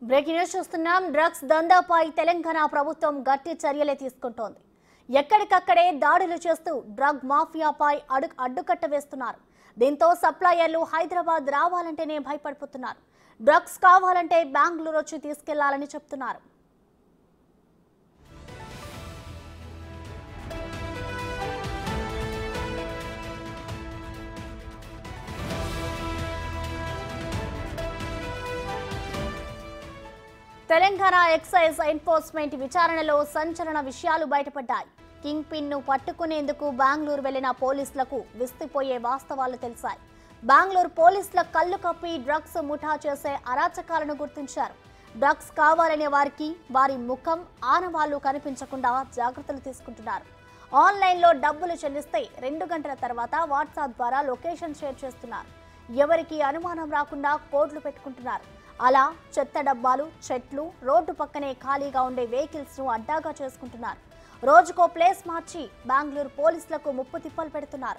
breaking news చూస్తున్నాం drugs దందాపై తెలంగాణ ప్రభుత్వం గట్టి చర్యలే తీసుకుంటోంది ఎక్కడికక్కడే దాడులు చేస్తూ డ్రగ్ మాఫియాపై అడు అడ్డుకట్ట వేస్తున్నారు దీంతో సప్లయర్లు హైదరాబాద్ రావాలంటేనే భయపడిపోతున్నారు డ్రగ్స్ కావాలంటే బెంగళూరు వచ్చి తీసుకెళ్లాలని చెప్తున్నారు తెలంగాణ ఎక్సైజ్ ఎన్ఫోర్స్మెంట్ విచారణలో సంచలన విషయాలు బయటపడ్డాయి కింగ్ పిన్ ను పట్టుకునేందుకు బెంగళూరు వెళ్లిన పోలీసులకు విస్తుపోయే వాస్తవాలు తెలిసాయి బెంగళూరు పోలీసుల కళ్ళు కప్పి డ్రగ్స్ ముఠా చేసే అరాచకాలను గుర్తించారు డ్రగ్స్ కావాలనే వారికి వారి ముఖం ఆనవాళ్లు కనిపించకుండా జాగ్రత్తలు తీసుకుంటున్నారు ఆన్లైన్లో డబ్బులు చెల్లిస్తే రెండు గంటల తర్వాత వాట్సాప్ ద్వారా లొకేషన్ షేర్ చేస్తున్నారు ఎవరికి అనుమానం రాకుండా కోడ్లు పెట్టుకుంటున్నారు అలా చెత్త డబ్బాలు చెట్లు రోడ్డు పక్కనే ఖాళీగా ఉండే వెహికల్స్ ను అడ్డాగా చేసుకుంటున్నారు రోజుకో ప్లేస్ మార్చి బెంగళూరు పోలీసులకు ముప్పు తిప్పలు పెడుతున్నారు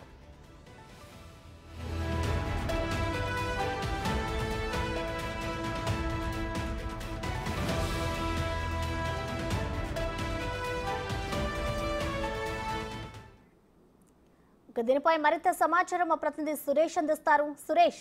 ఇక దీనిపై మరింత సమాచారం మా ప్రతినిధి సురేష్ అందిస్తారు సురేష్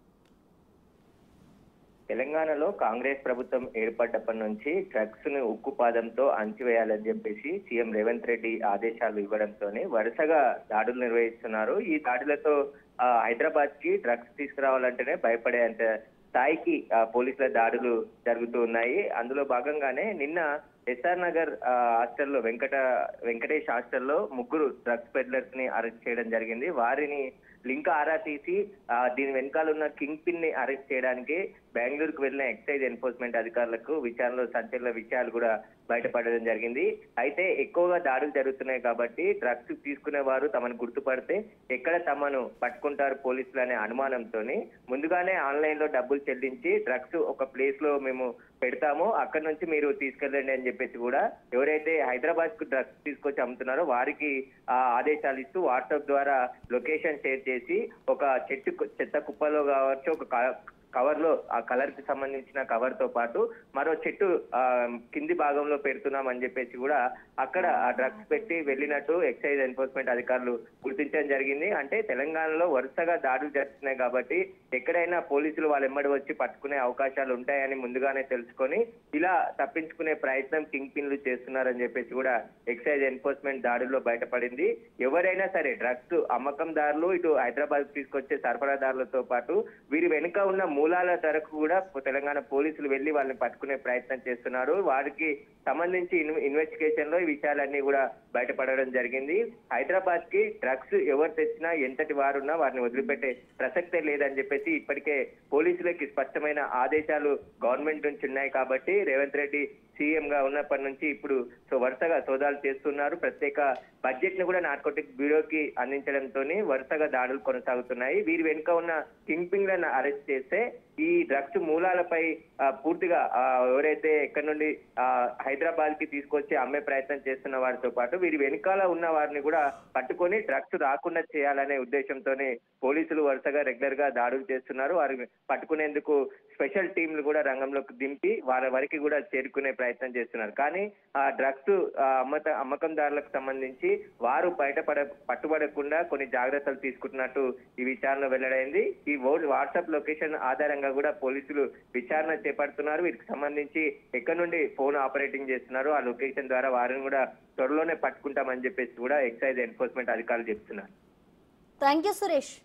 తెలంగాణలో కాంగ్రెస్ ప్రభుత్వం ఏర్పడ్డప్పటి నుంచి డ్రగ్స్ ను ఉక్కుపాదంతో అణచివేయాలని చెప్పేసి సీఎం రేవంత్ రెడ్డి ఆదేశాలు ఇవ్వడంతోనే వరుసగా దాడులు నిర్వహిస్తున్నారు ఈ దాడులతో ఆ, హైదరాబాద్ కి డ్రగ్స్ తీసుకురావాలంటేనే భయపడేంత స్థాయికి ఆ, పోలీసుల దాడులు జరుగుతూ ఉన్నాయి అందులో భాగంగానే నిన్న ఎస్ఆర్ నగర్ ఆ, హాస్టల్లో వెంకట వెంకటేష్ హాస్టల్లో ముగ్గురు డ్రగ్స్ పెడ్లర్స్ ని అరెస్ట్ చేయడం జరిగింది వారిని లింక్ ఆరా తీసి ఆ, దీని వెనకాల ఉన్న కింగ్ పిన్ ని అరెస్ట్ చేయడానికి బెంగళూరుకు వెళ్లిన ఎక్సైజ్ ఎన్ఫోర్స్మెంట్ అధికారులకు విచారణలో సంచలన విషయాలు కూడా బయటపడడం జరిగింది అయితే ఎక్కువగా దాడులు జరుగుతున్నాయి కాబట్టి డ్రగ్స్ తీసుకునే వారు తమను గుర్తుపడితే ఎక్కడ తమను పట్టుకుంటారు పోలీసులు అనే అనుమానంతోని ముందుగానే ఆన్లైన్ లో డబ్బులు చెల్లించి డ్రగ్స్ ఒక ప్లేస్ లో మేము పెడతాము అక్కడ నుంచి మీరు తీసుకెళ్ళండి అని చెప్పేసి కూడా ఎవరైతే హైదరాబాద్ కు డ్రగ్స్ తీసుకొచ్చి అమ్ముతున్నారో వారికి ఆ ఆదేశాలు ఇస్తూ వాట్సాప్ ద్వారా లొకేషన్ షేర్ చేసి ఒక చెట్టు చెత్త కుప్పలో కావచ్చు ఒక క- కవర్ లో ఆ కలర్ కి సంబంధించిన కవర్ తో పాటు మరో చెట్టు ఆ, కింది భాగంలో పెడుతున్నాం అని చెప్పేసి కూడా అక్కడ ఆ డ్రగ్స్ పెట్టి వెళ్ళినట్టు ఎక్సైజ్ ఎన్ఫోర్స్మెంట్ అధికారులు గుర్తించడం జరిగింది అంటే తెలంగాణలో వరుసగా దాడులు జరుగుతున్నాయి కాబట్టి ఎక్కడైనా పోలీసులు వాళ్ళ ఎమ్మడి వచ్చి పట్టుకునే అవకాశాలు ఉంటాయని ముందుగానే తెలుసుకొని ఇలా తప్పించుకునే ప్రయత్నం కింగ్ పిన్లు చేస్తున్నారని చెప్పేసి కూడా ఎక్సైజ్ ఎన్ఫోర్స్మెంట్ దాడుల్లో బయటపడింది ఎవరైనా సరే డ్రగ్స్ అమ్మకందారులు ఇటు హైదరాబాద్ తీసుకొచ్చే సరఫరాదారులతో పాటు వీరి వెనుక ఉన్న మూలాల ధరకు కూడా తెలంగాణ పోలీసులు వెళ్లి వాళ్ళని పట్టుకునే ప్రయత్నం చేస్తున్నారు వారికి సంబంధించి ఇన్- ఇన్వెస్టిగేషన్ లో ఈ విషయాలన్నీ కూడా బయటపడడం జరిగింది హైదరాబాద్ కి డ్రగ్స్ ఎవరు తెచ్చినా ఎంతటి వారున్నా వారిని వదిలిపెట్టే ప్రసక్తే లేదని చెప్పేసి ఇప్పటికే పోలీసులకి స్పష్టమైన ఆదేశాలు గవర్నమెంట్ నుంచి ఉన్నాయి కాబట్టి రేవంత్ రెడ్డి సీఎం గా ఉన్నప్పటి నుంచి ఇప్పుడు సో వరుసగా సోదాలు చేస్తున్నారు ప్రత్యేక బడ్జెట్ ని కూడా నార్కోటిక్ బ్యూరోకి అందించడంతో వరుసగా దాడులు కొనసాగుతున్నాయి వీరి వెనుక ఉన్న కింగ్ పింగ్లను అరెస్ట్ చేస్తే ఈ డ్రగ్స్ మూలాలపై ఆ, పూర్తిగా ఆ, ఎవరైతే ఎక్కడి నుండి ఆ, హైదరాబాద్ కి తీసుకొచ్చి అమ్మే ప్రయత్నం చేస్తున్న వారితో పాటు వీరి వెనకాల ఉన్న వారిని కూడా పట్టుకొని డ్రగ్స్ రాకుండా చేయాలనే ఉద్దేశంతోనే పోలీసులు వరుసగా రెగ్యులర్ గా దాడులు చేస్తున్నారు వారిని పట్టుకునేందుకు స్పెషల్ టీంలు కూడా రంగంలోకి దింపి వారి వరకు కూడా చేరుకునే ప్రయత్నం చేస్తున్నారు కానీ ఆ డ్రగ్స్ అమ్మత అమ్మకందారులకు సంబంధించి వారు బయటపడ పట్టుబడకుండా కొన్ని జాగ్రత్తలు తీసుకుంటున్నట్టు ఈ విచారణ వెల్లడైంది ఈ ఓ- వాట్సాప్ లొకేషన్ ఆధారంగా కూడా పోలీసులు విచారణ చేపడుతున్నారు వీటికి సంబంధించి ఎక్కడి నుండి ఫోన్ ఆపరేటింగ్ చేస్తున్నారు ఆ లొకేషన్ ద్వారా వారిని కూడా త్వరలోనే పట్టుకుంటామని చెప్పేసి కూడా ఎక్సైజ్ ఎన్ఫోర్స్మెంట్ అధికారులు చెప్తున్నారు థ్యాంక్ యూ సురేష్